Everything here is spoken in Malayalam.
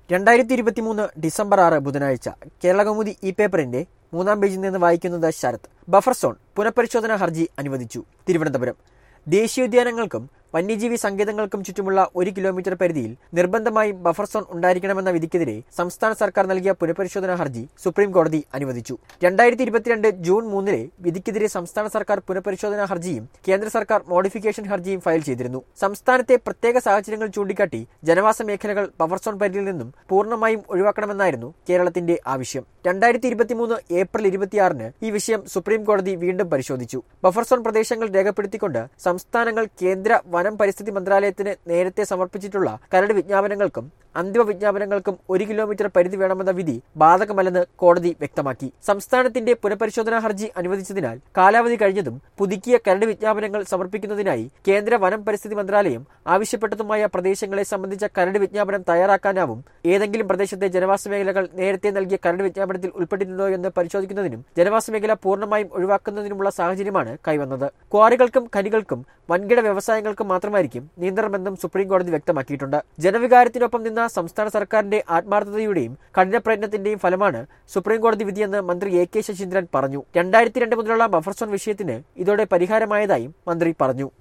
രണ്ടായിരത്തി ഇരുപത്തിമൂന്ന് ഡിസംബർ ആറ് ബുധനാഴ്ച കേരളകൗമുദി ഇ പേപ്പറിന്റെ മൂന്നാം പേജിൽ നിന്ന് വായിക്കുന്നത് ശരത് ബഫർ സോൺ പുനഃപരിശോധന ഹർജി അനുവദിച്ചു തിരുവനന്തപുരം ദേശീയോദ്യാനങ്ങൾക്കും വന്യജീവി സങ്കേതങ്ങൾക്കും ചുറ്റുമുള്ള ഒരു കിലോമീറ്റർ പരിധിയിൽ നിർബന്ധമായും ബഫർ സോൺ ഉണ്ടായിരിക്കണമെന്ന വിധിക്കെതിരെ സംസ്ഥാന സർക്കാർ നൽകിയ പുനഃപരിശോധനാ ഹർജി സുപ്രീം കോടതി അനുവദിച്ചു രണ്ടായിരത്തി ഇരുപത്തിരണ്ട് ജൂൺ മൂന്നിലെ വിധിക്കെതിരെ സംസ്ഥാന സർക്കാർ പുനഃപരിശോധനാ ഹർജിയും കേന്ദ്ര സർക്കാർ മോഡിഫിക്കേഷൻ ഹർജിയും ഫയൽ ചെയ്തിരുന്നു സംസ്ഥാനത്തെ പ്രത്യേക സാഹചര്യങ്ങൾ ചൂണ്ടിക്കാട്ടി ജനവാസ മേഖലകൾ ബഫർ സോൺ പരിധിയിൽ നിന്നും പൂർണ്ണമായും ഒഴിവാക്കണമെന്നായിരുന്നു കേരളത്തിന്റെ ആവശ്യം രണ്ടായിരത്തി ഇരുപത്തിമൂന്ന് ഏപ്രിൽ ഇരുപത്തിയാറിന് ഈ വിഷയം സുപ്രീം കോടതി വീണ്ടും പരിശോധിച്ചു ബഫർ സോൺ പ്രദേശങ്ങൾ രേഖപ്പെടുത്തിക്കൊണ്ട് സംസ്ഥാനങ്ങൾ കേന്ദ്ര വനം പരിസ്ഥിതി മന്ത്രാലയത്തിന് നേരത്തെ സമർപ്പിച്ചിട്ടുള്ള കരട് വിജ്ഞാപനങ്ങൾക്കും അന്തിമ വിജ്ഞാപനങ്ങൾക്കും ഒരു കിലോമീറ്റർ പരിധി വേണമെന്ന വിധി ബാധകമല്ലെന്ന് കോടതി വ്യക്തമാക്കി സംസ്ഥാനത്തിന്റെ പുനഃപരിശോധനാ ഹർജി അനുവദിച്ചതിനാൽ കാലാവധി കഴിഞ്ഞതും പുതുക്കിയ കരട് വിജ്ഞാപനങ്ങൾ സമർപ്പിക്കുന്നതിനായി കേന്ദ്ര വനം പരിസ്ഥിതി മന്ത്രാലയം ആവശ്യപ്പെട്ടതുമായ പ്രദേശങ്ങളെ സംബന്ധിച്ച കരട് വിജ്ഞാപനം തയ്യാറാക്കാനാവും ഏതെങ്കിലും പ്രദേശത്തെ ജനവാസ മേഖലകൾ നേരത്തെ നൽകിയ കരട് വിജ്ഞാപനത്തിൽ ഉൾപ്പെട്ടിരുന്നോ എന്ന് പരിശോധിക്കുന്നതിനും ജനവാസ മേഖല പൂർണ്ണമായും ഒഴിവാക്കുന്നതിനുമുള്ള സാഹചര്യമാണ് കൈവന്നത് ക്വാറികൾക്കും ഖനികൾക്കും വൻകിട വ്യവസായങ്ങൾക്കും മാത്രമായിരിക്കും നിയന്ത്രണമെന്നും സുപ്രീം കോടതി വ്യക്തമാക്കിയിട്ടുണ്ട് ജനവികാരത്തിനൊപ്പം നിന്ന സംസ്ഥാന സർക്കാരിന്റെ ആത്മാർത്ഥതയുടെയും കഠിന പ്രയത്നത്തിന്റെയും ഫലമാണ് സുപ്രീം കോടതി വിധിയെന്ന് മന്ത്രി എ കെ ശശീന്ദ്രൻ പറഞ്ഞു രണ്ടായിരത്തി രണ്ട് മുതലുള്ള ബഫർ സോൺ വിഷയത്തിന് ഇതോടെ പരിഹാരമായതായും മന്ത്രി പറഞ്ഞു